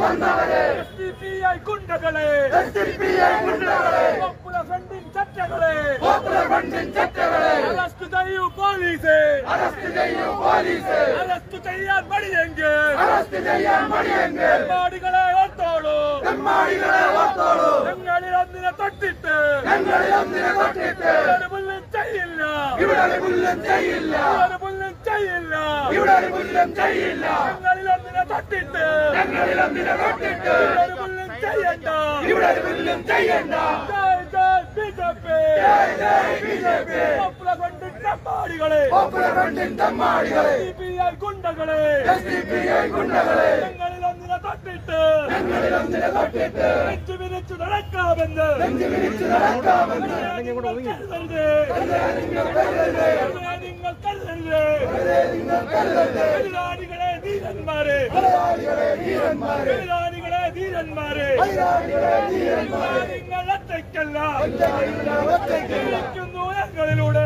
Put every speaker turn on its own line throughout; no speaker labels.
S D P I ഗുണ്ടകളെ popular ഫ്രണ്ടിൻ ചട്ടകളെ അറസ്റ്റ് ചെയ്യൂ പോലീസ് അറസ്റ്റ് ചെയ്യാൻ മടിയെങ്കിൽ തെമ്മാടികളെ ഓർത്തോളൂ ഞങ്ങളിൽ ഒന്നിനെ തൊട്ടിട്ട് ഇവിടെ മുല്ലും ചെയ്യില്ല ഇവിടെ മുല്ലും ചെയ്യില്ല ഞങ്ങളിൽ ഒന്നിനെ തൊട്ടിട്ട് ഇവിടെ മുല്ലും ചെയ്യണ്ട ജയ് ജയ് ബി ജെ പി പോപ്പുലർ ഫ്രണ്ടിൻ തെമ്മാടികളെ സിപിഐ ഗുണ്ടകളെ ഞങ്ങളിൽ ഒന്നിനെ തൊട്ടിട്ട് നെഞ്ചു വിരിച്ചു നടക്കാമെന്ന് നിങ്ങൾ കരുതരുത്. നിങ്ങൾ കരുതരുത്. എതിരാളികളെ ധീരന്മാരെ എതിരാളികളെ ധീരന്മാരെ നിങ്ങൾ ഒറ്റയ്ക്കല്ല ജീവിക്കുന്നു ഞങ്ങളിലൂടെ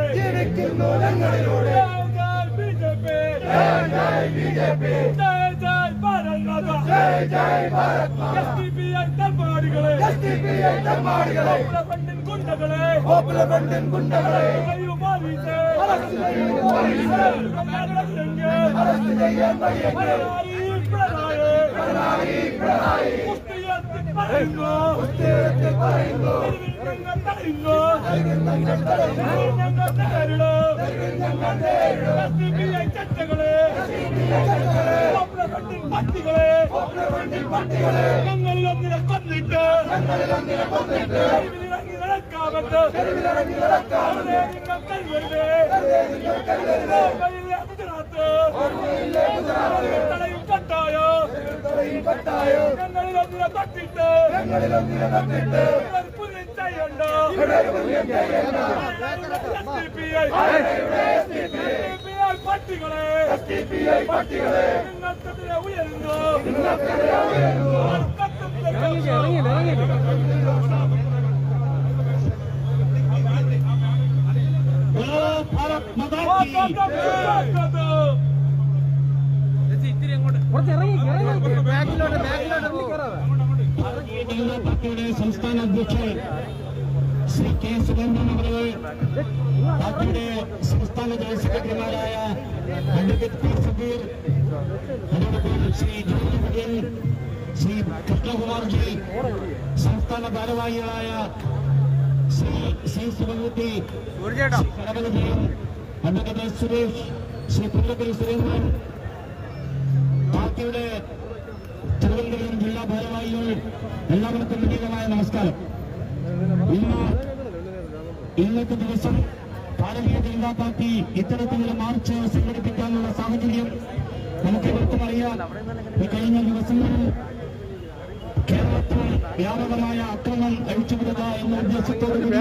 ജയ് ജയ് ബി ജെ പി ജയ് ജയ് ഭാരത് മാതാ എസ്ഡിപിഐ തെമ്മാടികളെ പോപ്പുലർ ഫ്രണ്ടിൻ ഗുണ്ടകളെ പറയൂ പോലീസേ. പിണറായി, പിണറായി. മുസ്ലിയത്ത് പറയുന്നു. ഞങ്ങൾ തടയുന്നു. ഞങ്ങൾ നേരിടും. SDPI ചട്ടകളെ. പോപ്പുലർ ഫ്രണ്ടിൻ പട്ടികളെ. ഞങ്ങളിൽ ഒന്നിനെ കൊന്നിട്ട് തെരുവിലിറങ്ങി നടക്കാമെന്ന് അവിടെ നിങ്ങൾ കരുതരുത്. ഓർമ്മയിലെ ഗുജറാത്ത്. തടയും കട്ടായോ ഞങ്ങളിൽ ഒന്നിനെ തൊട്ടിട്ട് പുല്ലും ചെയ്യണ്ട SDPI പട്ടികളെ നിങ്ങൾക്കെതിരെ ഉയരുന്നു
ഭാരത് മാതാ ഭാരതീയ ജനതാ പാർട്ടിയുടെ സംസ്ഥാന അധ്യക്ഷൻ ശ്രീ കെ സുരേന്ദ്രൻ അവരെ പാർട്ടിയുടെ സംസ്ഥാന ജനറൽ സെക്രട്ടറിമാരായ അഡ്വക്കേറ്റ് പി സുബീർ അതോടൊപ്പം ശ്രീ ജോർജ് കുര്യൻ ശ്രീ കൃഷ്ണകുമാർജി സംസ്ഥാന ഭാരവാഹികളായ ശ്രീ സി സുഭകുട്ടി കടവലജയൻ അഡ്വക്കേറ്റ് സുരേഷ് ശ്രീ പുല്ലക്കൽ സുരേന്ദ്രൻ പാർട്ടിയുടെ തിരുവനന്തപുരം ജില്ലാ ഭാരവാഹികൾ എല്ലാവർക്കും വിനീതമായ നമസ്കാരം ഇന്ന് ഇന്നത്തെ ദിവസം ഭാരതീയ ജനതാ പാർട്ടി ഇത്തരത്തിലൊരു മാർച്ച് സംഘടിപ്പിക്കാനുള്ള സാഹചര്യം നമുക്ക് ഇവർക്കും അറിയാം ഈ കഴിഞ്ഞ ദിവസങ്ങളിൽ കേരളത്തിൽ വ്യാപകമായ അക്രമം അഴിച്ചുവിടുക എന്ന ഉദ്ദേശത്തോടുകൂടി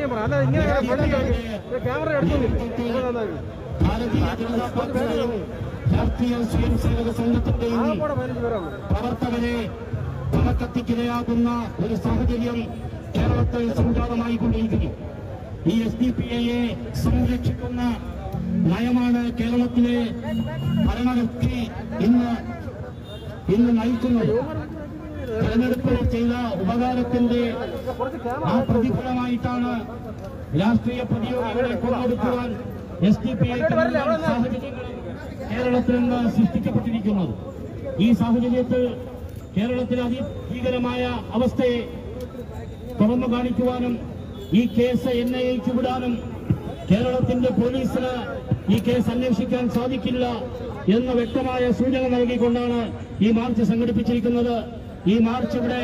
ഭാരതീയ ജനതാ പാർട്ടിയുടെയും രാഷ്ട്രീയ സ്വയം സേവക സംഘത്തിന്റെയും പ്രവർത്തകരെ പണക്കത്തിക്കിരയാകുന്ന ഒരു സാഹചര്യം കേരളത്തിൽ സംജാതമായി കൊണ്ടിരിക്കുന്നു ഈ എസ് ഡി പി ഐയെ സംരക്ഷിക്കുന്ന നയമാണ് കേരളത്തിലെ ഭരണകക്ഷി ഇന്ന് ഇന്ന് നയിക്കുന്നത് തെരഞ്ഞെടുപ്പിൽ ചെയ്ത ഉപകാരത്തിന്റെ ആ പ്രതിഫലമായിട്ടാണ് രാഷ്ട്രീയ പ്രതിയോഗികളെ കൊണ്ടെടുക്കുവാൻ എസ് ഡി പി ഐ സാഹചര്യങ്ങൾ കേരളത്തിൽ നിന്ന് സൃഷ്ടിക്കപ്പെട്ടിരിക്കുന്നത് ഈ സാഹചര്യത്തിൽ കേരളത്തിലെ അതിഭീകരമായ അവസ്ഥയെ തുറന്നു കാണിക്കുവാനും ഈ കേസ് എൻ ഐ എക്ക് വിടാനും കേരളത്തിന്റെ പോലീസിന് ഈ കേസ് അന്വേഷിക്കാൻ സാധിക്കില്ല എന്ന വ്യക്തമായ സൂചന നൽകിക്കൊണ്ടാണ് ഈ മാർച്ച് സംഘടിപ്പിച്ചിരിക്കുന്നത് ഈ മാർച്ച് ഇവിടെ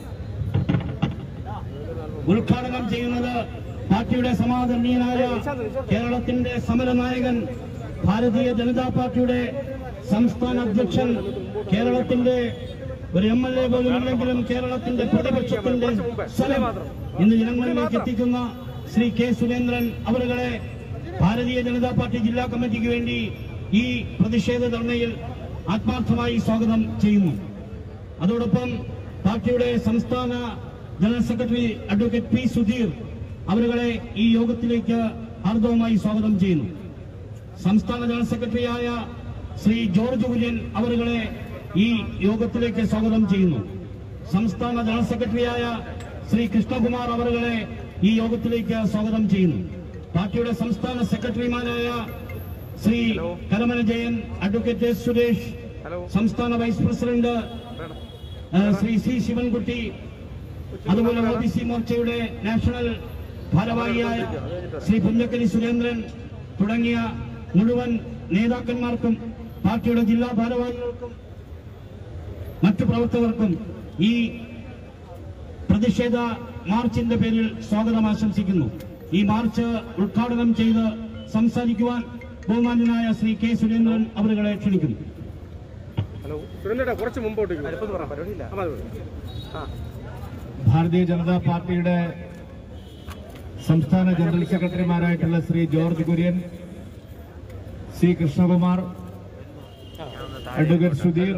ഉദ്ഘാടനം ചെയ്യുന്നത് പാർട്ടിയുടെ സമാദരണീയനായ കേരളത്തിന്റെ സമരനായകൻ ഭാരതീയ ജനതാ പാർട്ടിയുടെ സംസ്ഥാന അധ്യക്ഷൻ കേരളത്തിന്റെ ഒരു എം എൽ എ പോലും ഇല്ലെങ്കിലും കേരളത്തിന്റെ പ്രതിപക്ഷത്തിന്റെ സ്വരം ഇന്ന് ജനങ്ങളിലേക്ക് എത്തിക്കുന്ന ശ്രീ കെ സുരേന്ദ്രൻ അവരുകളെ ഭാരതീയ ജനതാ പാർട്ടി ജില്ലാ കമ്മിറ്റിക്ക് വേണ്ടി ഈ പ്രതിഷേധ ധർണയിൽ ആത്മാർത്ഥമായി സ്വാഗതം ചെയ്യുന്നു അതോടൊപ്പം പാർട്ടിയുടെ സംസ്ഥാന general secretary advocate P Sudheer അവരുകളെ ഈ യോഗത്തിലേക്ക് ഹാർദവമായി സ്വാഗതം ചെയ്യുന്നു സംസ്ഥാന ജനറൽ സെക്രട്ടറിയായ ശ്രീ ജോർജ് കുര്യൻ അവരുകളെ ഈ യോഗത്തിലേക്ക് സ്വാഗതം ചെയ്യുന്നു സംസ്ഥാന ജനറൽ സെക്രട്ടറിയായ ശ്രീ കൃഷ്ണകുമാർ അവറുകളെ ഈ യോഗത്തിലേക്ക് സ്വാഗതം ചെയ്യുന്നു പാർട്ടിയുടെ സംസ്ഥാന സെക്രട്ടറിമാരായ ശ്രീ കരമന ജയൻ അഡ്വക്കേറ്റ് എസ് സുരേഷ് സംസ്ഥാന വൈസ് പ്രസിഡന്റ് ആ, ശ്രീ സി ശിവൻകുട്ടി അതുപോലെ ഒ ബി സി മോർച്ചയുടെ നാഷണൽ ഭാരവാഹിയായ ശ്രീ പുഞ്ചക്കരി സുരേന്ദ്രൻ തുടങ്ങിയ മുഴുവൻ നേതാക്കന്മാർക്കും പാർട്ടിയുടെ ജില്ലാ ഭാരവാഹികൾക്കും മറ്റു പ്രവർത്തകർക്കും ഈ പ്രതിഷേധ മാർച്ചിന്റെ പേരിൽ സ്വാഗതം ആശംസിക്കുന്നു ഈ മാർച്ച് ഉദ്ഘാടനം ചെയ്ത് സംസാരിക്കുവാൻ ബഹുമാന്യനായ ശ്രീ കെ സുരേന്ദ്രൻ അവരുകളെ ക്ഷണിക്കുന്നു
സുരേന്ദ്രേട്ടാ കുറച്ച് മുമ്പോട്ട് പരിപാടിയില്ല ആ
ഭാരതീയ ജനതാ പാർട്ടിയുടെ സംസ്ഥാന ജനറൽ സെക്രട്ടറിമാരായിട്ടുള്ള ശ്രീ ജോർജ് കുര്യൻ സി കൃഷ്ണകുമാർ അഡ്വക്കേറ്റ് സുധീർ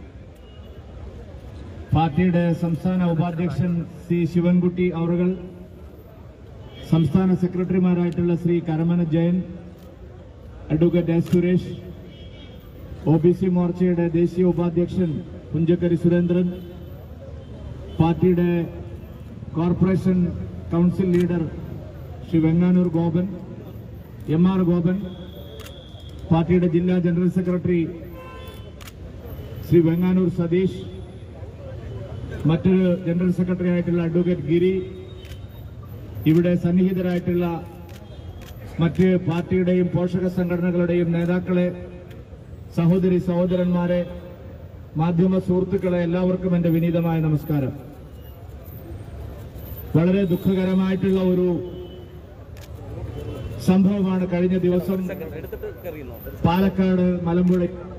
പാർട്ടിയുടെ സംസ്ഥാന ഉപാധ്യക്ഷൻ സി ശിവൻകുട്ടി അവറുകൾ സംസ്ഥാന സെക്രട്ടറിമാരായിട്ടുള്ള Shri Karamana Jayan advocate S Suresh O B C മോർച്ചയുടെ ദേശീയ ഉപാധ്യക്ഷൻ പുഞ്ചക്കരി സുരേന്ദ്രൻ പാർട്ടിയുടെ corporation council leader Shri Venganoor Gopan M R Gopan പാർട്ടിയുടെ ജില്ലാ ജനറൽ സെക്രട്ടറി ശ്രീ വെങ്ങാനൂർ സതീഷ് മറ്റൊരു ജനറൽ സെക്രട്ടറി ആയിട്ടുള്ള അഡ്വക്കേറ്റ് ഗിരി ഇവിടെ സന്നിഹിതരായിട്ടുള്ള മറ്റ് പാർട്ടിയുടെയും പോഷക സംഘടനകളുടെയും നേതാക്കളെ സഹോദരി സഹോദരന്മാരെ മാധ്യമ സുഹൃത്തുക്കളെ എല്ലാവർക്കും എന്റെ വിനീതമായ നമസ്കാരം വളരെ ദുഃഖകരമായിട്ടുള്ള ഒരു സംഭവമാണ് കഴിഞ്ഞ ദിവസം പാലക്കാട് മലമ്പുഴ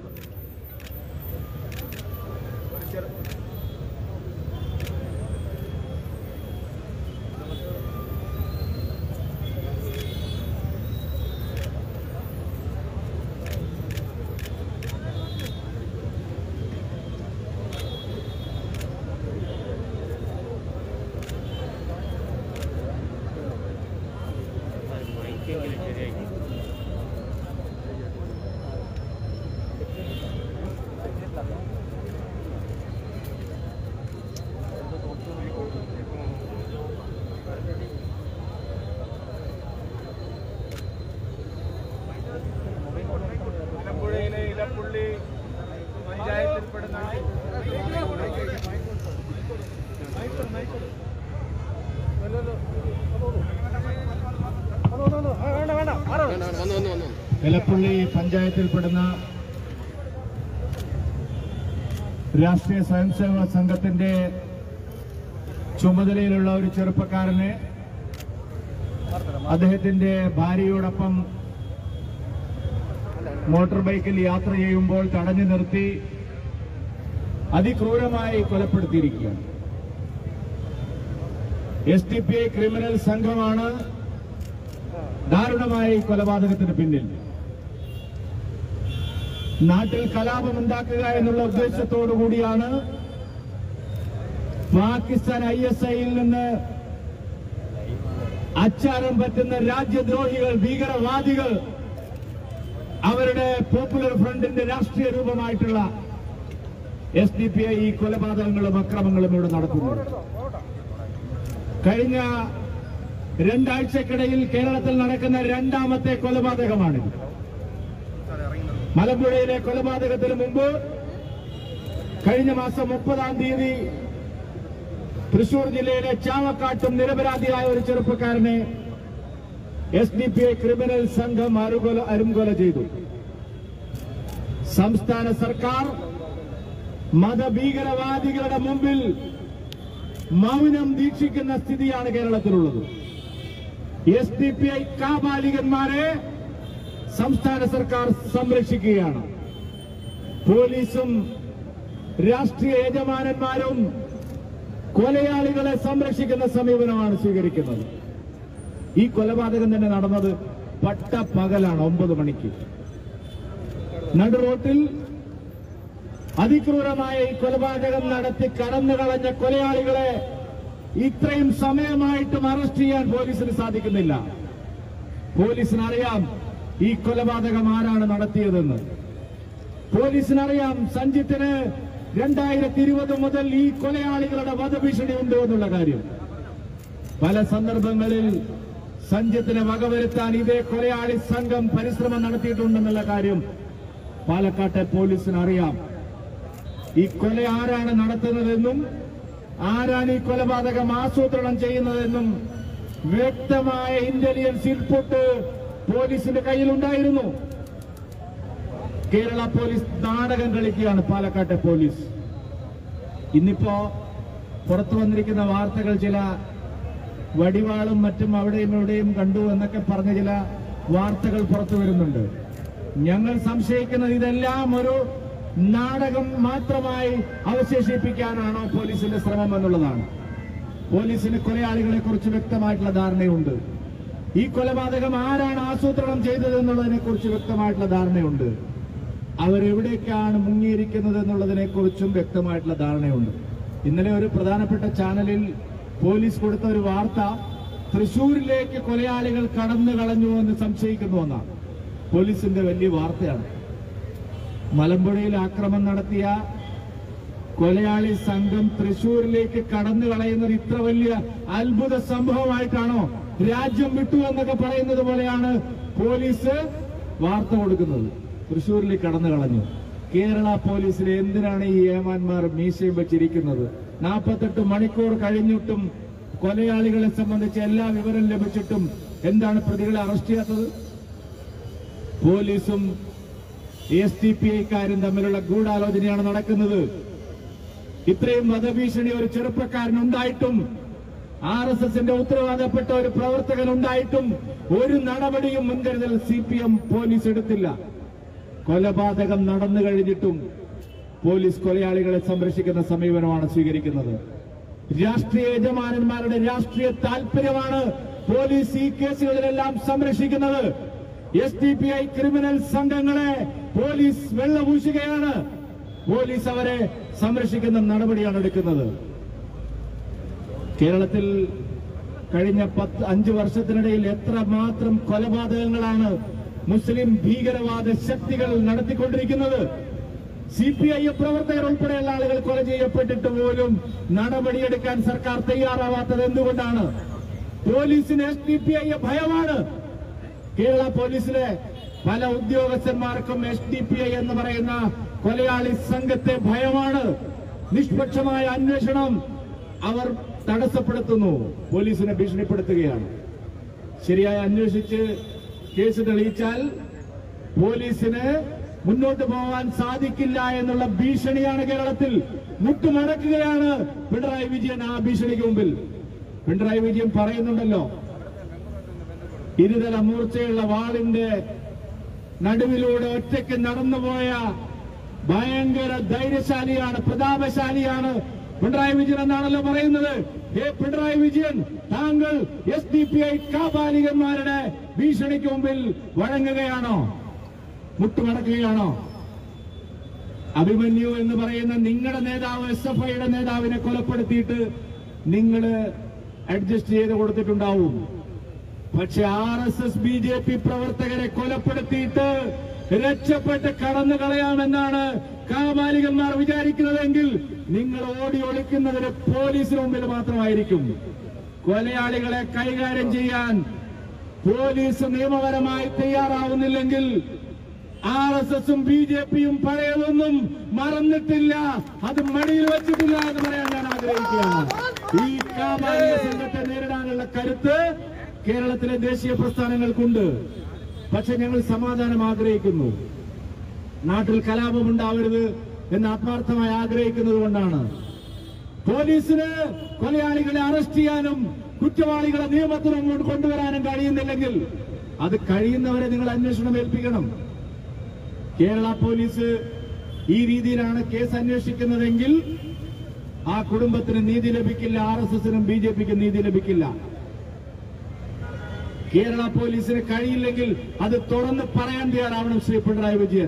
മലമ്പുഴയിലെ ഇലപ്പുള്ളി പഞ്ചായത്തിൽപ്പെടുന്ന
എലപ്പുള്ളി പഞ്ചായത്തിൽപ്പെടുന്ന രാഷ്ട്രീയ സ്വയംസേവക സംഘത്തിന്റെ ചുമതലയിലുള്ള ഒരു ചെറുപ്പക്കാരനെ അദ്ദേഹത്തിന്റെ ഭാര്യയോടൊപ്പം മോട്ടോർ ബൈക്കിൽ യാത്ര ചെയ്യുമ്പോൾ തടഞ്ഞു നിർത്തി അതിക്രൂരമായി കൊലപ്പെടുത്തിയിരിക്കുകയാണ് S T P I criminal സംഘമാണ് ദാരുണമായ ഈ കൊലപാതകത്തിന് പിന്നിൽ നാട്ടിൽ കലാപമുണ്ടാക്കുക എന്നുള്ള ഉദ്ദേശത്തോടു കൂടിയാണ് പാകിസ്ഥാൻ ഐ എസ് ഐയിൽ നിന്ന് അച്ചാരം പറ്റുന്ന രാജ്യദ്രോഹികൾ ഭീകരവാദികൾ അവരുടെ പോപ്പുലർ ഫ്രണ്ടിന്റെ രാഷ്ട്രീയ രൂപമായിട്ടുള്ള എസ് ഡി പി ഐ ഈ കൊലപാതകങ്ങളും അക്രമങ്ങളും ഇവിടെ നടത്തുന്നു കഴിഞ്ഞ രണ്ടാഴ്ചക്കിടയിൽ കേരളത്തിൽ നടക്കുന്ന രണ്ടാമത്തെ കൊലപാതകമാണിത് മലമ്പുഴയിലെ കൊലപാതകത്തിന് മുമ്പ് കഴിഞ്ഞ മാസം മുപ്പതാം തീയതി തൃശൂർ ജില്ലയിലെ ചാവക്കാട്ടും നിരപരാധിയായ ഒരു ചെറുപ്പക്കാരനെ S D P I criminal സംഘം അരുകൊല അരുംകൊല ചെയ്തു സംസ്ഥാന സർക്കാർ മതഭീകരവാദികളുടെ മുമ്പിൽ മൗനം ദീക്ഷിക്കുന്ന സ്ഥിതിയാണ് കേരളത്തിലുള്ളത് എസ് ഡി പി ഐ കാബാലികന്മാരെ സംസ്ഥാന സർക്കാർ സംരക്ഷിക്കുകയാണ് പോലീസും രാഷ്ട്രീയ യജമാനന്മാരും കൊലയാളികളെ സംരക്ഷിക്കുന്ന സമീപനമാണ് സ്വീകരിക്കുന്നത് ഈ കൊലപാതകം തന്നെ നടന്നത് പട്ട പകലാണ് ഒമ്പത് മണിക്ക് നടു റോട്ടിൽ അതിക്രൂരമായ ഈ കൊലപാതകം നടത്തി കടന്നു കളഞ്ഞ കൊലയാളികളെ ഇത്രയും സമയമായിട്ടും അറസ്റ്റ് ചെയ്യാൻ പോലീസിന് സാധിക്കുന്നില്ല പോലീസിന് അറിയാം ഈ കൊലപാതകം ആരാണ് നടത്തിയതെന്ന് പോലീസിനറിയാം സഞ്ജിത്തിന് രണ്ടായിരത്തി ഇരുപത് മുതൽ ഈ കൊലയാളികളുടെ വധഭീഷണി ഉണ്ട് എന്നുള്ള കാര്യം പല സന്ദർഭങ്ങളിൽ സഞ്ജിത്തിനെ വകവരുത്താൻ ഇതേ കൊലയാളി സംഘം പരിശ്രമം നടത്തിയിട്ടുണ്ടെന്നുള്ള കാര്യം പാലക്കാട്ടെ പോലീസിന് അറിയാം ഈ കൊല ആരാണ് നടത്തുന്നതെന്നും ആരാണ് ഈ കൊലപാതകം ആസൂത്രണം ചെയ്യുന്നതെന്നും വ്യക്തമായ ഇന്റലിജൻസ് ഇൻപുട്ട് പോലീസിന്റെ കയ്യിലുണ്ടായിരുന്നു കേരള പോലീസ് നാടകം കളിക്കുകയാണ് പാലക്കാട്ടെ പോലീസ് ഇന്നിപ്പോ പുറത്തു വന്നിരിക്കുന്ന വാർത്തകൾ ചില വടിവാളും മറ്റും അവിടെയും ഇവിടെയും കണ്ടു എന്നൊക്കെ പറഞ്ഞ ചില വാർത്തകൾ പുറത്തു വരുന്നുണ്ട് ഞങ്ങൾ സംശയിക്കുന്നത് ഇതെല്ലാം ഒരു നാടകം മാത്രമായി അവശേഷിപ്പിക്കാനാണോ പോലീസിന്റെ ശ്രമം എന്നുള്ളതാണ് പോലീസിന് കൊലയാളികളെ കുറിച്ച് വ്യക്തമായിട്ടുള്ള ധാരണയുണ്ട് ഈ കൊലപാതകം ആരാണ് ആസൂത്രണം ചെയ്തത് എന്നുള്ളതിനെ കുറിച്ച് വ്യക്തമായിട്ടുള്ള ധാരണയുണ്ട് അവരെവിടേക്കാണ് മുങ്ങിയിരിക്കുന്നത് എന്നുള്ളതിനെ കുറിച്ചും വ്യക്തമായിട്ടുള്ള ധാരണയുണ്ട് ഇന്നലെ ഒരു പ്രധാനപ്പെട്ട ചാനലിൽ പോലീസ് കൊടുത്ത ഒരു വാർത്ത തൃശൂരിലേക്ക് കൊലയാളികൾ കടന്നു കളഞ്ഞു എന്ന് സംശയിക്കുന്നു എന്നാണ് പോലീസിന്റെ വലിയ വാർത്തയാണ് മലമ്പുഴയിൽ ആക്രമണം നടത്തിയ കൊലയാളി സംഘം തൃശൂരിലേക്ക് കടന്നു കളയുന്നത് ഇത്ര വലിയ അത്ഭുത സംഭവമായിട്ടാണോ രാജ്യം വിട്ടു എന്നൊക്കെ പറയുന്നത് പോലെയാണ് പോലീസ് വാർത്ത കൊടുക്കുന്നത് തൃശൂരിലേക്ക് കടന്നു കളഞ്ഞു കേരള പോലീസിൽ എന്തിനാണ് ഈ ഏമാന്മാർ മീശയും വെച്ചിരിക്കുന്നത് നാൽപ്പത്തെട്ട് മണിക്കൂർ കഴിഞ്ഞിട്ടും കൊലയാളികളെ സംബന്ധിച്ച് എല്ലാ വിവരം ലഭിച്ചിട്ടും എന്താണ് പ്രതികളെ അറസ്റ്റ് ചെയ്യാത്തത് പോലീസും എസ് ടി പി ഐക്കാരും തമ്മിലുള്ള ഗൂഢാലോചനയാണ് നടക്കുന്നത് ഇത്രയും വധഭീഷണി ഒരു ചെറുപ്പക്കാരനുണ്ടായിട്ടും ആർ എസ് എസിന്റെ ഉത്തരവാദപ്പെട്ട ഒരു പ്രവർത്തകൻ ഉണ്ടായിട്ടും ഒരു നടപടിയും മുൻകരുതൽ സി പി എം പോലീസ് എടുത്തില്ല കൊലപാതകം നടന്നു കഴിഞ്ഞിട്ടും പോലീസ് കൊലയാളികളെ സംരക്ഷിക്കുന്ന സമീപനമാണ് സ്വീകരിക്കുന്നത് രാഷ്ട്രീയ യജമാനന്മാരുടെ രാഷ്ട്രീയ താൽപര്യമാണ് പോലീസ് ഈ കേസുകളിലെല്ലാം സംരക്ഷിക്കുന്നത് S D P I criminal സംഘങ്ങളെ പോലീസ് വെള്ളപൂശുകയാണ് പോലീസ് അവരെ സംരക്ഷിക്കുന്ന നടപടിയാണ് എടുക്കുന്നത് കേരളത്തിൽ കഴിഞ്ഞ പത്ത് അഞ്ചു വർഷത്തിനിടയിൽ എത്രമാത്രം കൊലപാതകങ്ങളാണ് മുസ്ലിം ഭീകരവാദ ശക്തികൾ നടത്തിക്കൊണ്ടിരിക്കുന്നത് സി പി ഐ പ്രവർത്തകർ ഉൾപ്പെടെയുള്ള ആളുകൾ കൊല ചെയ്യപ്പെട്ടിട്ട് പോലും നടപടിയെടുക്കാൻ സർക്കാർ തയ്യാറാവാത്തത് എന്തുകൊണ്ടാണ് പോലീസിന് എസ് ഡി പി ഐ ഭയമാണ് കേരള പോലീസിലെ പല ഉദ്യോഗസ്ഥന്മാർക്കും എസ് ഡി പി ഐ എന്ന് പറയുന്ന കൊലയാളി സംഘത്തെ ഭയമാണ് നിഷ്പക്ഷമായ അന്വേഷണം അവർ തടസ്സപ്പെടുത്തുന്നു പോലീസിനെ ഭീഷണിപ്പെടുത്തുകയാണ് ശരിയായി അന്വേഷിച്ച് കേസ് തെളിയിച്ചാൽ പോലീസിന് മുന്നോട്ട് പോകാൻ സാധിക്കില്ല എന്നുള്ള ഭീഷണിയാണ് കേരളത്തിൽ മുട്ടുമടക്കുകയാണ് പിണറായി വിജയൻ ആ ഭീഷണിക്ക് മുമ്പിൽ പിണറായി വിജയൻ പറയുന്നുണ്ടല്ലോ ഇരുതല മൂർച്ചയുള്ള വാളിന്റെ നടുവിലൂടെ ഒറ്റയ്ക്ക് നടന്നുപോയ ഭയങ്കര ധൈര്യശാലിയാണ് പ്രതാപശാലിയാണ് പിണറായി വിജയൻ എന്നാണല്ലോ പറയുന്നത് ഹേ പിണറായി വിജയൻ താങ്കൾ എസ് ഡി പി ഐ കാപാലികന്മാരുടെ ഭീഷണിക്ക് മുമ്പിൽ വഴങ്ങുകയാണോ മുട്ടുമടക്കുകയാണോ അഭിമന്യു എന്ന് പറയുന്ന നിങ്ങളുടെ നേതാവ് എസ് എഫ് ഐയുടെ നേതാവിനെ കൊലപ്പെടുത്തിയിട്ട് നിങ്ങൾ അഡ്ജസ്റ്റ് ചെയ്ത് കൊടുത്തിട്ടുണ്ടാവും പക്ഷെ R S S B J P പ്രവർത്തകരെ കൊലപ്പെടുത്തിയിട്ട് രക്ഷപ്പെട്ട് കടന്നു കളയാമെന്നാണ് കാപാലികന്മാർ വിചാരിക്കുന്നതെങ്കിൽ നിങ്ങൾ ഓടി ഒളിക്കുന്നതിന് പോലീസിന് മുമ്പിൽ മാത്രമായിരിക്കും കൊലയാളികളെ കൈകാര്യം ചെയ്യാൻ പോലീസ് നിയമപരമായി തയ്യാറാവുന്നില്ലെങ്കിൽ ആർ എസ് എസും ബി ജെ പിയും പഴയതൊന്നും മറന്നിട്ടില്ല അത് മടിയിൽ വെച്ചിട്ടില്ല എന്ന് പറയാൻ ഞാൻ ആഗ്രഹിക്കുകയാണ് ഈ കാപാലിക സംഘത്തെ നേരിടാനുള്ള കരുത്ത് കേരളത്തിലെ ദേശീയ പ്രസ്ഥാനങ്ങൾക്കുണ്ട് പക്ഷെ ഞങ്ങൾ സമാധാനം ആഗ്രഹിക്കുന്നു നാട്ടിൽ കലാപമുണ്ടാവരുത് എന്ന് ആത്മാർത്ഥമായി ആഗ്രഹിക്കുന്നത് കൊണ്ടാണ് പോലീസിന് കൊലയാളികളെ അറസ്റ്റ് ചെയ്യാനും കുറ്റവാളികളെ നിയമത്തിന് മുന്നോട്ട് കൊണ്ടുവരാനും കഴിയുന്നില്ലെങ്കിൽ അത് കഴിയുന്നവരെ നിങ്ങൾ അന്വേഷണം ഏൽപ്പിക്കണം കേരള പോലീസ് ഈ രീതിയിലാണ് കേസ് അന്വേഷിക്കുന്നതെങ്കിൽ ആ കുടുംബത്തിന് നീതി ലഭിക്കില്ല ആർ എസ് എസിനും ബി ജെ പിക്കും നീതി ലഭിക്കില്ല കേരള പോലീസിന് കഴിയില്ലെങ്കിൽ അത് തുറന്ന് പറയാൻ തയ്യാറാവണം ശ്രീ പിണറായി വിജയൻ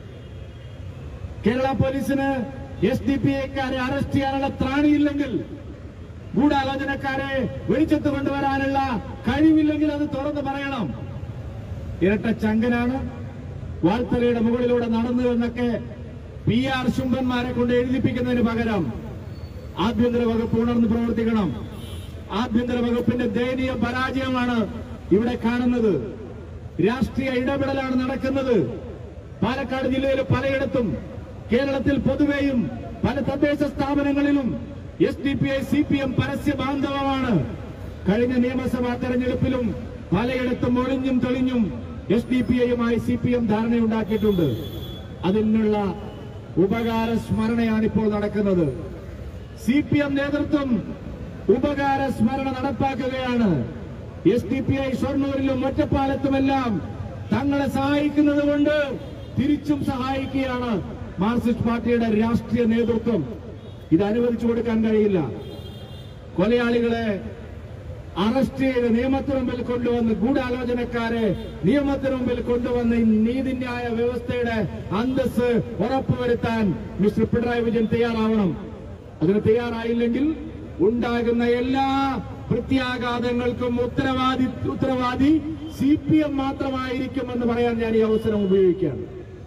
കേരള പോലീസിന് എസ് ഡി പി ഐക്കാരെ അറസ്റ്റ് ചെയ്യാനുള്ള ത്രാണിയില്ലെങ്കിൽ ഗൂഢാലോചനക്കാരെ വെളിച്ചത്ത് കൊണ്ടുവരാനുള്ള കഴിവില്ലെങ്കിൽ അത് തുറന്ന് പറയണം ഇരട്ട ചങ്കനാണ് വാൾത്തലയുടെ മുകളിലൂടെ നടന്നു എന്നൊക്കെ പി ആർ ശുംഭന്മാരെ കൊണ്ട് എഴുതിപ്പിക്കുന്നതിന് പകരം ആഭ്യന്തര വകുപ്പ് ഉണർന്ന് പ്രവർത്തിക്കണം ആഭ്യന്തര വകുപ്പിന്റെ ദയനീയ പരാജയമാണ് ഇവിടെ കാണുന്നത് രാഷ്ട്രീയ ഇടപെടലാണ് നടക്കുന്നത് പാലക്കാട് ജില്ലയിൽ പലയിടത്തും കേരളത്തിൽ പൊതുവെയും പല തദ്ദേശ സ്ഥാപനങ്ങളിലും S D P I C P M പരസ്യ ബാന്ധവമാണ് കഴിഞ്ഞ നിയമസഭാ തെരഞ്ഞെടുപ്പിലും പലയിടത്തും ഒളിഞ്ഞും തെളിഞ്ഞും എസ് ഡി പി ഐയുമായി സി പി എം ധാരണയുണ്ടാക്കിയിട്ടുണ്ട് അതിനുള്ള ഉപകാര സ്മരണയാണ് ഇപ്പോൾ നടക്കുന്നത് സി പി എം നേതൃത്വം ഉപകാര സ്മരണ നടപ്പാക്കുകയാണ് എസ് ഡി പി ഐ ഷൊർണൂരിലും ഒറ്റപ്പാലത്തുമെല്ലാം തങ്ങളെ സഹായിക്കുന്നത് കൊണ്ട് തിരിച്ചും സഹായിക്കുകയാണ് മാർക്സിസ്റ്റ് പാർട്ടിയുടെ രാഷ്ട്രീയ നേതൃത്വം ഇത് അനുവദിച്ചു കൊടുക്കാൻ കഴിയില്ല കൊലയാളികളെ അറസ്റ്റ് ചെയ്ത് നിയമത്തിന് മുമ്പിൽ കൊണ്ടുവന്ന് ഗൂഢാലോചനക്കാരെ നിയമത്തിന് മുമ്പിൽ കൊണ്ടുവന്ന് ഈ നീതിന്യായ വ്യവസ്ഥയുടെ അന്തസ് ഉറപ്പുവരുത്താൻ മിസ്റ്റർ പിണറായി വിജയൻ തയ്യാറാവണം അതിന് തയ്യാറായില്ലെങ്കിൽ ഉണ്ടാകുന്ന എല്ലാ പ്രത്യാഘാതങ്ങൾക്കും ഉത്തരവാദി ഉത്തരവാദി സി പി എം മാത്രമായിരിക്കുമെന്ന് പറയാൻ ഞാൻ ഈ അവസരം ഉപയോഗിക്കുകയാണ്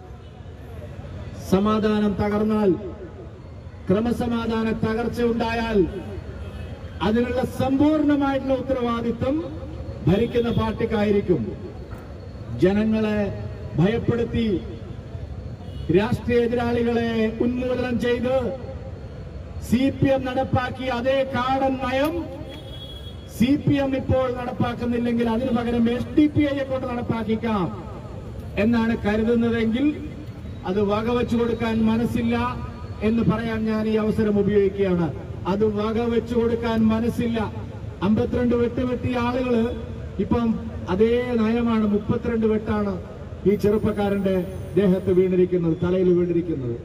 സമാധാനം തകർന്നാൽ ക്രമസമാധാന തകർച്ച ഉണ്ടായാൽ അതിനുള്ള സമ്പൂർണമായിട്ടുള്ള ഉത്തരവാദിത്വം ഭരിക്കുന്ന പാർട്ടിക്കായിരിക്കും ജനങ്ങളെ ഭയപ്പെടുത്തി രാഷ്ട്രീയ എതിരാളികളെ ഉന്മൂലനം ചെയ്ത് സി പി എം നടപ്പാക്കിയ അതേ കാടൻ നയം സി പി എം ഇപ്പോൾ നടപ്പാക്കുന്നില്ലെങ്കിൽ അതിനു പകരം എസ് ഡി പി ഐയെ കൊണ്ട് നടപ്പാക്കിക്കാം എന്നാണ് കരുതുന്നതെങ്കിൽ അത് വകവെച്ചു കൊടുക്കാൻ മനസ്സില്ല എന്ന് പറയാൻ ഞാൻ ഈ അവസരം ഉപയോഗിക്കുകയാണ് അത് വകവെച്ചു കൊടുക്കാൻ മനസ്സില്ല അമ്പത്തിരണ്ട് വെട്ട് വെട്ടിയ ആളുകള് ഇപ്പം അതേ നയമാണ് മുപ്പത്തിരണ്ട് വെട്ടാണ് ഈ ചെറുപ്പക്കാരന്റെ ദേഹത്ത് വീണിരിക്കുന്നത് തലയിൽ വീണിരിക്കുന്നത്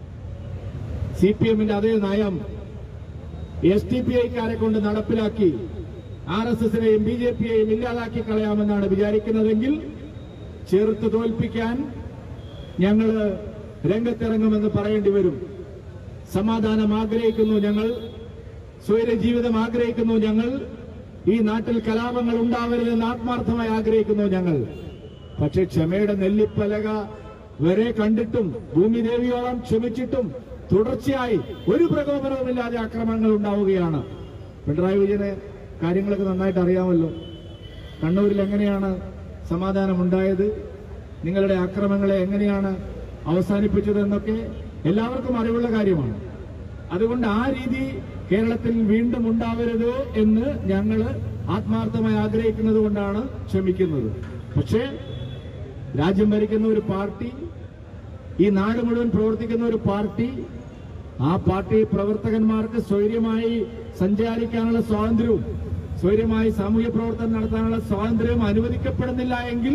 സി പി എമ്മിന്റെ അതേ നയം എസ് ടി പി ഐക്കാരെ കൊണ്ട് നടപ്പിലാക്കി ആർ എസ് എസിനെയും ബി ജെ പിയെയും ഇല്ലാതാക്കി കളയാമെന്നാണ് വിചാരിക്കുന്നതെങ്കിൽ ചെറുത്ത് തോൽപ്പിക്കാൻ ഞങ്ങൾ രംഗത്തിറങ്ങുമെന്ന് പറയേണ്ടി വരും സമാധാനം ആഗ്രഹിക്കുന്നു ഞങ്ങൾ സ്വൈര ജീവിതം ആഗ്രഹിക്കുന്നു ഞങ്ങൾ ഈ നാട്ടിൽ കലാപങ്ങൾ ഉണ്ടാവരുതെന്ന് ആത്മാർത്ഥമായി ആഗ്രഹിക്കുന്നു ഞങ്ങൾ പക്ഷെ ക്ഷമയുടെ നെല്ലിപ്പലക വരെ കണ്ടിട്ടും ഭൂമിദേവിയോളം ക്ഷമിച്ചിട്ടും തുടർച്ചയായി ഒരു പ്രകോപനവുമില്ലാതെ ആക്രമണങ്ങൾ ഉണ്ടാവുകയാണ് പിണറായി വിജയന് കാര്യങ്ങളൊക്കെ നന്നായിട്ട് അറിയാമല്ലോ കണ്ണൂരിൽ എങ്ങനെയാണ് സമാധാനം ഉണ്ടായത് നിങ്ങളുടെ ആക്രമണങ്ങളെ എങ്ങനെയാണ് അവസാനിപ്പിച്ചതെന്നൊക്കെ എല്ലാവർക്കും അറിവുള്ള കാര്യമാണ് അതുകൊണ്ട് ആ രീതി കേരളത്തിൽ വീണ്ടും ഉണ്ടാവരുത് എന്ന് ഞങ്ങൾ ആത്മാർത്ഥമായി ആഗ്രഹിക്കുന്നത് കൊണ്ടാണ് ക്ഷമിക്കുന്നത് പക്ഷേ രാജ്യം ഭരിക്കുന്ന ഒരു പാർട്ടി ഈ നാട് മുഴുവൻ പ്രവർത്തിക്കുന്ന ഒരു പാർട്ടി ആ പാർട്ടി പ്രവർത്തകന്മാർക്ക് സ്വൈര്യമായി സഞ്ചാരിക്കാനുള്ള സ്വാതന്ത്ര്യവും സ്വൈര്യമായി സാമൂഹ്യ പ്രവർത്തനം നടത്താനുള്ള സ്വാതന്ത്ര്യവും അനുവദിക്കപ്പെടുന്നില്ല എങ്കിൽ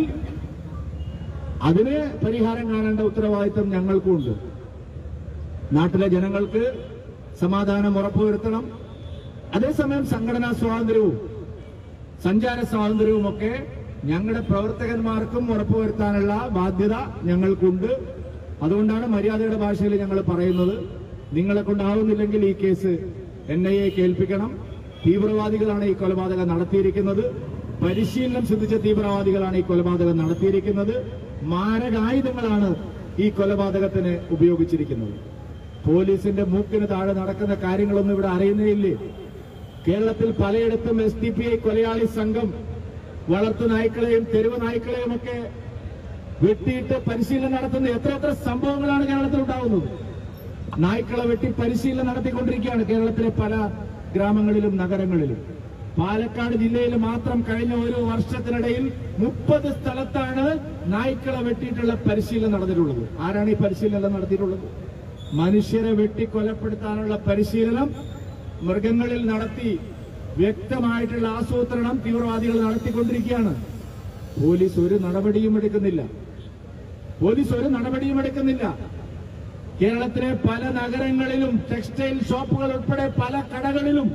അതിന് പരിഹാരം കാണേണ്ട ഉത്തരവാദിത്വം ഞങ്ങൾക്കുണ്ട് നാട്ടിലെ ജനങ്ങൾക്ക് സമാധാനം ഉറപ്പുവരുത്തണം അതേസമയം സംഘടനാ സ്വാതന്ത്ര്യവും സഞ്ചാര സ്വാതന്ത്ര്യവും ഒക്കെ ഞങ്ങളുടെ പ്രവർത്തകന്മാർക്കും ഉറപ്പുവരുത്താനുള്ള ബാധ്യത ഞങ്ങൾക്കുണ്ട് അതുകൊണ്ടാണ് മര്യാദയുടെ ഭാഷയിൽ ഞങ്ങൾ പറയുന്നത് നിങ്ങളെ കൊണ്ടാവുന്നില്ലെങ്കിൽ ഈ കേസ് എൻ ഐ എ കേൾപ്പിക്കണം തീവ്രവാദികളാണ് ഈ കൊലപാതകം നടത്തിയിരിക്കുന്നത് പരിശീലനം സിദ്ധിച്ച തീവ്രവാദികളാണ് ഈ കൊലപാതകം നടത്തിയിരിക്കുന്നത് മാരകായുധങ്ങളാണ് ഈ കൊലപാതകത്തിന് ഉപയോഗിച്ചിരിക്കുന്നത് പോലീസിന്റെ മൂക്കിന് താഴെ നടക്കുന്ന കാര്യങ്ങളൊന്നും ഇവിടെ അറിയുന്നേയില്ലേ കേരളത്തിൽ പലയിടത്തും എസ് ഡി പി ഐ കൊലയാളി സംഘം വളർത്തു നായ്ക്കളെയും തെരുവ് നായ്ക്കളെയും ഒക്കെ വെട്ടിയിട്ട് പരിശീലനം നടത്തുന്ന എത്ര എത്ര സംഭവങ്ങളാണ് കേരളത്തിൽ ഉണ്ടാവുന്നത് നായ്ക്കളെ വെട്ടി പരിശീലനം നടത്തിക്കൊണ്ടിരിക്കുകയാണ് കേരളത്തിലെ പല ഗ്രാമങ്ങളിലും നഗരങ്ങളിലും പാലക്കാട് ജില്ലയിൽ മാത്രം കഴിഞ്ഞ ഒരു വർഷത്തിനിടയിൽ മുപ്പത് സ്ഥലത്താണ് നായ്ക്കളെ വെട്ടിയിട്ടുള്ള പരിശീലനം നടന്നിട്ടുള്ളത് ആരാണ് ഈ പരിശീലനം എല്ലാം നടത്തിയിട്ടുള്ളത് മനുഷ്യരെ വെട്ടി കൊലപ്പെടുത്താനുള്ള പരിശീലനം മൃഗങ്ങളിൽ നടത്തി വ്യക്തമായിട്ടുള്ള ആസൂത്രണം തീവ്രവാദികൾ നടത്തിക്കൊണ്ടിരിക്കുകയാണ് പോലീസ് ഒരു നടപടിയും എടുക്കുന്നില്ല പോലീസ് ഒരു നടപടിയും എടുക്കുന്നില്ല കേരളത്തിലെ പല നഗരങ്ങളിലും ടെക്സ്റ്റൈൽ ഷോപ്പുകൾ ഉൾപ്പെടെ പല കടകളിലും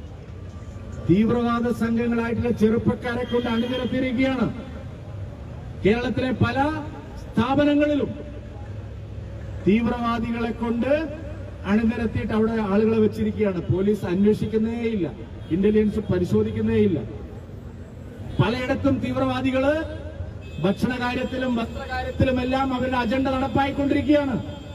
തീവ്രവാദ സംഘങ്ങളായിട്ടുള്ള ചെറുപ്പക്കാരെ കൊണ്ട് അണിനിരത്തിയിരിക്കുകയാണ് കേരളത്തിലെ പല സ്ഥാപനങ്ങളിലും തീവ്രവാദികളെ കൊണ്ട് അണിനിരത്തിയിട്ട് അവിടെ ആളുകളെ വെച്ചിരിക്കുകയാണ് പോലീസ് അന്വേഷിക്കുന്നേയില്ല ഇന്റലിജൻസ് പരിശോധിക്കുന്നേയില്ല പലയിടത്തും തീവ്രവാദികള് ഭക്ഷണ കാര്യത്തിലും വസ്ത്രകാര്യത്തിലും എല്ലാം അവരുടെ അജണ്ട നടപ്പായിക്കൊണ്ടിരിക്കുകയാണ്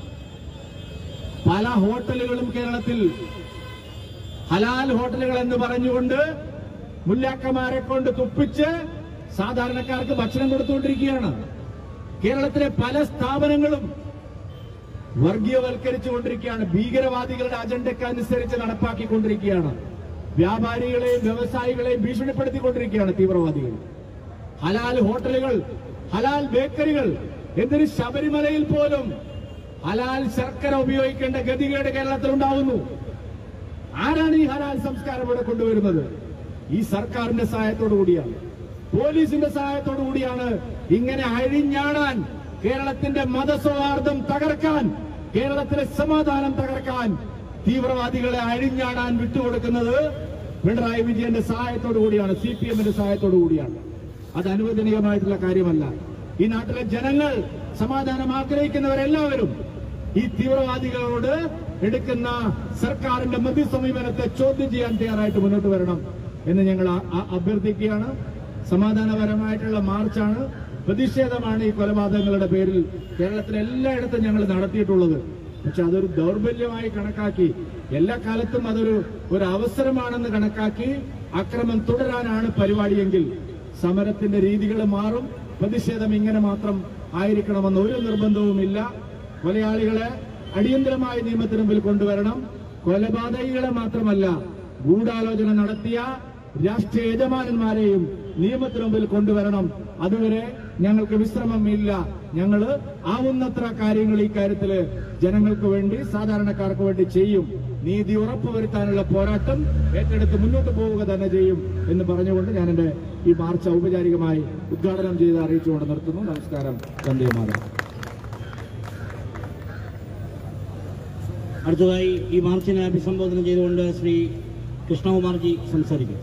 പല ഹോട്ടലുകളും കേരളത്തിൽ ഹലാൽ ഹോട്ടലുകൾ എന്ന് പറഞ്ഞുകൊണ്ട് മുല്ലാക്കന്മാരെ കൊണ്ട് തുപ്പിച്ച് സാധാരണക്കാർക്ക് ഭക്ഷണം കൊടുത്തുകൊണ്ടിരിക്കുകയാണ് കേരളത്തിലെ പല സ്ഥാപനങ്ങളും വർഗീയവൽക്കരിച്ചുകൊണ്ടിരിക്കുകയാണ് ഭീകരവാദികളുടെ അജണ്ടയ്ക്ക് അനുസരിച്ച് നടപ്പാക്കിക്കൊണ്ടിരിക്കുകയാണ് വ്യാപാരികളെയും വ്യവസായികളെയും ഭീഷണിപ്പെടുത്തിക്കൊണ്ടിരിക്കുകയാണ് തീവ്രവാദികൾ ഹലാൽ ഹോട്ടലുകൾ ഹലാൽ ബേക്കറികൾ എന്തിന് ശബരിമലയിൽ പോലും ഹലാൽ ശർക്കര ഉപയോഗിക്കേണ്ട ഗതികേട് കേരളത്തിൽ ഉണ്ടാവുന്നു ആരാണ് ഈ ഹലാൽ സംസ്കാരം ഇവിടെ കൊണ്ടുവരുന്നത് ഈ സർക്കാരിന്റെ സഹായത്തോടു കൂടിയാണ് പോലീസിന്റെ സഹായത്തോടു കൂടിയാണ് ഇങ്ങനെ അഴിഞ്ഞാടാൻ കേരളത്തിന്റെ മതസൗഹാർദ്ദം തകർക്കാൻ കേരളത്തിലെ സമാധാനം തകർക്കാൻ തീവ്രവാദികളെ അഴിഞ്ഞാടാൻ വിട്ടുകൊടുക്കുന്നത് പിണറായി വിജയന്റെ സഹായത്തോടു കൂടിയാണ് സി പി എമ്മിന്റെ സഹായത്തോടു കൂടിയാണ് അത് അനുവദനീയമായിട്ടുള്ള കാര്യമല്ല ഈ നാട്ടിലെ ജനങ്ങൾ സമാധാനം ആഗ്രഹിക്കുന്നവരെല്ലാവരും ഈ തീവ്രവാദികളോട് എടുക്കുന്ന സർക്കാരിന്റെ മധ്യ സമീപനത്തെ ചോദ്യം ചെയ്യാൻ തയ്യാറായിട്ട് മുന്നോട്ട് വരണം എന്ന് ഞങ്ങൾ ആ- ആ- അഭ്യർത്ഥിക്കുകയാണ് സമാധാനപരമായിട്ടുള്ള മാർച്ചാണ് പ്രതിഷേധമാണ് ഈ കൊലപാതകങ്ങളുടെ പേരിൽ കേരളത്തിലെ എല്ലായിടത്തും ഞങ്ങൾ നടത്തിയിട്ടുള്ളത് പക്ഷെ അതൊരു ദൗർബല്യമായി കണക്കാക്കി എല്ലാ കാലത്തും അതൊരു ഒരു അവസരമാണെന്ന് കണക്കാക്കി അക്രമം തുടരാനാണ് പരിപാടിയെങ്കിൽ സമരത്തിന്റെ രീതികൾ മാറും പ്രതിഷേധം ഇങ്ങനെ മാത്രം ആയിരിക്കണമെന്ന് ഒരു നിർബന്ധവുമില്ല കൊലയാളികളെ അടിയന്തരമായി നിയമത്തിന് മുമ്പിൽ കൊണ്ടുവരണം കൊലപാതകികളെ മാത്രമല്ല ഗൂഢാലോചന നടത്തിയ രാഷ്ട്രീയ യജമാനന്മാരെയും നിയമത്തിന് മുമ്പിൽ കൊണ്ടുവരണം അതുവരെ ഞങ്ങൾക്ക് വിശ്രമമില്ല ഞങ്ങൾ ആവുന്നത്ര കാര്യങ്ങൾ ഈ കാര്യത്തില് ജനങ്ങൾക്ക് വേണ്ടി സാധാരണക്കാർക്ക് വേണ്ടി ചെയ്യും നീതി ഉറപ്പുവരുത്താനുള്ള പോരാട്ടം ഏറ്റെടുത്ത് മുന്നോട്ട് പോവുക തന്നെ ചെയ്യും എന്ന് പറഞ്ഞുകൊണ്ട് ഞാൻ എന്റെ ഈ മാർച്ച് ഔപചാരികമായി ഉദ്ഘാടനം ചെയ്ത് അറിയിച്ചുകൊണ്ട് നിർത്തുന്നു നമസ്കാരം വന്ദേ മാതരം
അടുത്തതായി ഈ മാർച്ചിനെ അഭിസംബോധന ചെയ്തുകൊണ്ട് ശ്രീ കൃഷ്ണകുമാർജി സംസാരിക്കും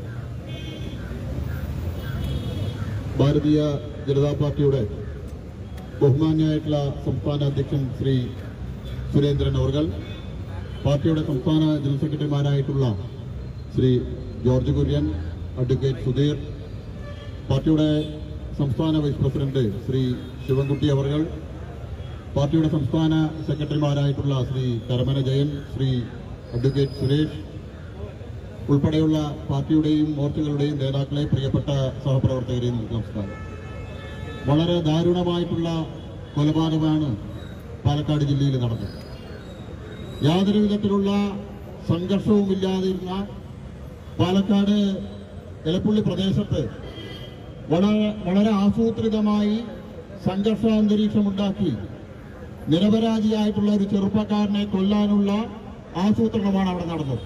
ഭാരതീയ ജനതാ പാർട്ടിയുടെ ബഹുമാന്യായിട്ടുള്ള സംസ്ഥാന അധ്യക്ഷൻ ശ്രീ സുരേന്ദ്രൻ അവർകൾ പാർട്ടിയുടെ സംസ്ഥാന ജനറൽ സെക്രട്ടറിമാരായിട്ടുള്ള ശ്രീ ജോർജ് കുര്യൻ അഡ്വക്കേറ്റ് സുധീർ പാർട്ടിയുടെ സംസ്ഥാന വൈസ് പ്രസിഡന്റ് ശ്രീ ശിവൻകുട്ടി അവർകൾ പാർട്ടിയുടെ സംസ്ഥാന സെക്രട്ടറിമാരായിട്ടുള്ള ശ്രീ കരമന ജയൻ ശ്രീ അഡ്വക്കേറ്റ് സുരേഷ് ഉൾപ്പെടെയുള്ള പാർട്ടിയുടെയും മോർച്ചകളുടെയും നേതാക്കളെ പ്രിയപ്പെട്ട സഹപ്രവർത്തകരെയും നമസ്കാരം വളരെ ദാരുണമായിട്ടുള്ള കൊലപാതകമാണ് പാലക്കാട് ജില്ലയിൽ നടന്നത് യാതൊരു വിധത്തിലുള്ള സംഘർഷവുമില്ലാതിരുന്ന പാലക്കാട് എലപ്പുള്ളി പ്രദേശത്ത് വളരെ വളരെ ആസൂത്രിതമായി സംഘർഷ അന്തരീക്ഷമുണ്ടാക്കി നിരപരാധിയായിട്ടുള്ള ഒരു ചെറുപ്പക്കാരനെ കൊല്ലാനുള്ള ആസൂത്രണമാണ് അവിടെ നടന്നത്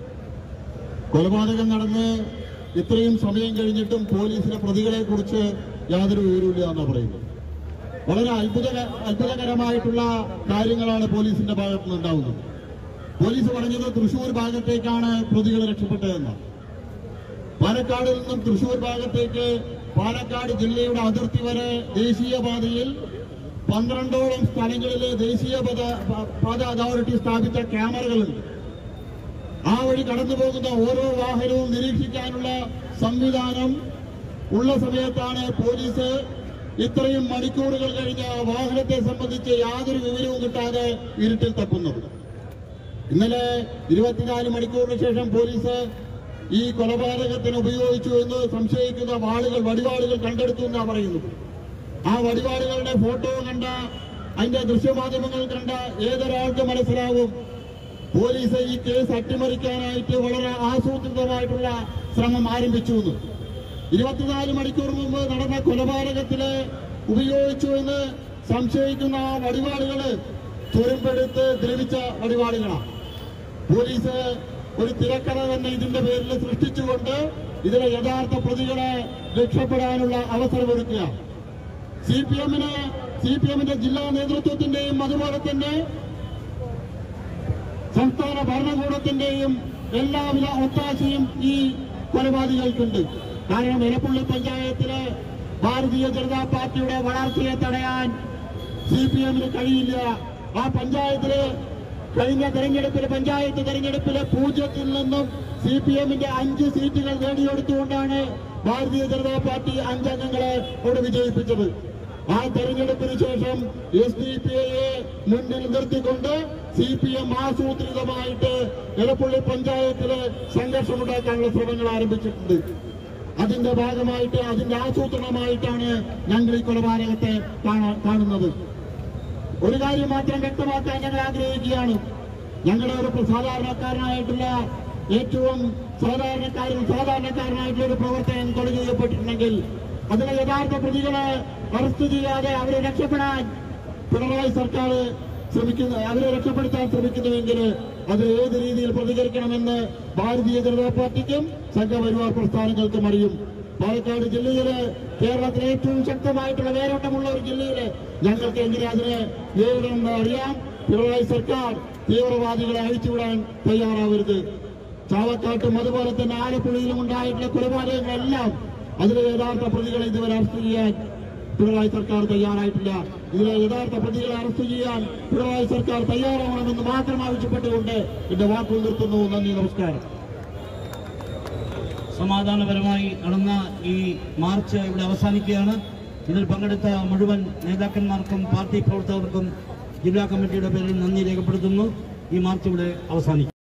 കൊലപാതകം നടന്ന് ഇത്രയും സമയം കഴിഞ്ഞിട്ടും പോലീസിലെ പ്രതികളെ കുറിച്ച് യാതൊരു വിവരമില്ല എന്നാണ് പറയുന്നത് വളരെ അത്ഭുത അത്ഭുതകരമായിട്ടുള്ള കാര്യങ്ങളാണ് പോലീസിന്റെ ഭാഗത്ത് നിന്ന് ഉണ്ടാവുന്നത് പോലീസ് പറഞ്ഞത് തൃശൂർ ഭാഗത്തേക്കാണ് പ്രതികൾ രക്ഷപ്പെട്ടതെന്ന് പാലക്കാട് നിന്നും തൃശൂർ ഭാഗത്തേക്ക് പാലക്കാട് ജില്ലയുടെ അതിർത്തി വരെ ദേശീയപാതയിൽ പന്ത്രണ്ടോളം സ്ഥലങ്ങളിൽ ദേശീയപാത പാത അതോറിറ്റി സ്ഥാപിച്ച ക്യാമറകളുണ്ട് ആ വഴി കടന്നു പോകുന്ന ഓരോ വാഹനവും നിരീക്ഷിക്കാനുള്ള സംവിധാനം ഉള്ള സമയത്താണ് പോലീസ് ഇത്രയും മണിക്കൂറുകൾ കഴിഞ്ഞ് ആ വാഹനത്തെ സംബന്ധിച്ച് യാതൊരു വിവരവും കിട്ടാതെ ഇരുട്ടിൽ തപ്പുന്നത് ഇന്നലെ ഇരുപത്തിനാല് മണിക്കൂറിന് ശേഷം പോലീസ് ഈ കൊലപാതകത്തിന് ഉപയോഗിച്ചു എന്ന് സംശയിക്കുന്ന വാളുകൾ വടിവാളുകൾ കണ്ടെടുത്തു എന്നാണ് പറയുന്നത് ആ വടിവാളുകളുടെ ഫോട്ടോ കണ്ട അതിന്റെ ദൃശ്യമാധ്യമങ്ങൾ കണ്ട ഏതൊരാൾക്ക് മനസ്സിലാവും പോലീസ് ഈ കേസ് അട്ടിമറിക്കാനായിട്ട് വളരെ ആസൂത്രിതമായിട്ടുള്ള ശ്രമം ആരംഭിച്ചു എന്ന് ഇരുപത്തിനാല് മണിക്കൂർ മുമ്പ് നടന്ന കൊലപാതകത്തില് ഉപയോഗിച്ചു എന്ന് സംശയിക്കുന്ന ആ വടിവാളുകള് തുരുമ്പെടുത്ത് ദ്രവിച്ച വടിവാളുകളാണ് പോലീസ് ഒരു തിരക്കഥ തന്നെ ഇതിന്റെ പേരിൽ സൃഷ്ടിച്ചുകൊണ്ട് ഇതിലെ യഥാർത്ഥ പ്രതികളെ രക്ഷപ്പെടാനുള്ള അവസരമൊരുക്കുക സി പി എമ്മിന് സി പി എമ്മിന്റെ ജില്ലാ നേതൃത്വത്തിന്റെയും അതുപോലെ തന്നെ സംസ്ഥാന ഭരണകൂടത്തിന്റെയും എല്ലാവിധ ഒത്താശയും ഈ കൊലപാതകൾക്കുണ്ട് കാരണം എലപ്പുള്ളി പഞ്ചായത്തിലെ ഭാരതീയ ജനതാ പാർട്ടിയുടെ വളർച്ചയെ തടയാൻ സി പി എമ്മിന് കഴിയില്ല ആ പഞ്ചായത്തില് കഴിഞ്ഞ തെരഞ്ഞെടുപ്പിൽ പഞ്ചായത്ത് തെരഞ്ഞെടുപ്പിലെ പൂജ്യത്തിൽ നിന്നും സി പി എമ്മിന്റെ അഞ്ച് സീറ്റുകൾ നേടിയെടുത്തുകൊണ്ടാണ് ഭാരതീയ ജനതാ പാർട്ടി അഞ്ചംഗങ്ങളെ അവിടെ വിജയിപ്പിച്ചത് ആ തെരഞ്ഞെടുപ്പിന് ശേഷം എസ് ഡി പി ഐയെ മുന്നിൽ നിർത്തിക്കൊണ്ട് സി പി എം ആസൂത്രിതമായിട്ട് എലപ്പള്ളി പഞ്ചായത്തിലെ സംഘർഷമുണ്ടാക്കാനുള്ള ശ്രമങ്ങൾ ആരംഭിച്ചിട്ടുണ്ട് അതിന്റെ ഭാഗമായിട്ട് അതിന്റെ ആസൂത്രണമായിട്ടാണ് ഞങ്ങൾ ഈ കൊലപാതകത്തെ കാണാ- കാണുന്നത് ഒരു കാര്യം മാത്രം വ്യക്തമാക്കാൻ ഞങ്ങൾ ആഗ്രഹിക്കുകയാണ് ഞങ്ങളുടെ ഒരു സാധാരണക്കാരനായിട്ടുള്ള ഏറ്റവും സാധാരണക്കാരും സാധാരണക്കാരനായിട്ടുള്ള ഒരു പ്രവർത്തനം കൊല ചെയ്യപ്പെട്ടിട്ടുണ്ടെങ്കിൽ അതിലെ യഥാർത്ഥ പ്രതികളെ അറസ്റ്റ് ചെയ്യാതെ അവരെ രക്ഷപ്പെടാൻ പിണറായി സർക്കാർ ശ്രമിക്കുന്നു അവരെ രക്ഷപ്പെടുത്താൻ ശ്രമിക്കുന്നുവെങ്കിൽ അത് ഏത് രീതിയിൽ പ്രതികരിക്കണമെന്ന് ഭാരതീയ ജനതാ പാർട്ടിക്കും സംഘപരിവാർ പ്രസ്ഥാനങ്ങൾക്കും അറിയും പാലക്കാട് ജില്ലയില് കേരളത്തിലെ ഏറ്റവും ശക്തമായിട്ടുള്ള വേരോട്ടമുള്ള ഒരു ജില്ലയില് ഞങ്ങൾക്ക് എങ്ങനെ അതിനെ നേരിടണമെന്ന് അറിയാം പിണറായി സർക്കാർ തീവ്രവാദികളെ അഴിച്ചുവിടാൻ തയ്യാറാവരുത് ചാവക്കാട്ടും അതുപോലെ തന്നെ ആലപ്പുഴയിലും ഉണ്ടായിട്ടുള്ള കൊലപാതകങ്ങളെല്ലാം അതിലെ യഥാർത്ഥ പ്രതികളെ ഇതുവരെ അറസ്റ്റ് ചെയ്യാൻ പിണറായി സർക്കാർ തയ്യാറായിട്ടില്ല ഇതിലെ യഥാർത്ഥ പ്രതികളെ അറസ്റ്റ് ചെയ്യാൻ പിണറായി സർക്കാർ തയ്യാറാവണമെന്ന് മാത്രം ആവശ്യപ്പെട്ടുകൊണ്ട് എന്റെ വാക്കുകൾ നിർത്തുന്നു നന്ദി നമസ്കാരം
സമാധാനപരമായി നടന്ന ഈ മാർച്ച് ഇവിടെ അവസാനിക്കുകയാണ് ഇതിൽ പങ്കെടുത്ത മുഴുവൻ നേതാക്കന്മാർക്കും പാർട്ടി പ്രവർത്തകർക്കും ജില്ലാ കമ്മിറ്റിയുടെ പേരിൽ നന്ദി രേഖപ്പെടുത്തുന്നു ഈ മാർച്ച് ഇവിടെ അവസാനിക്കും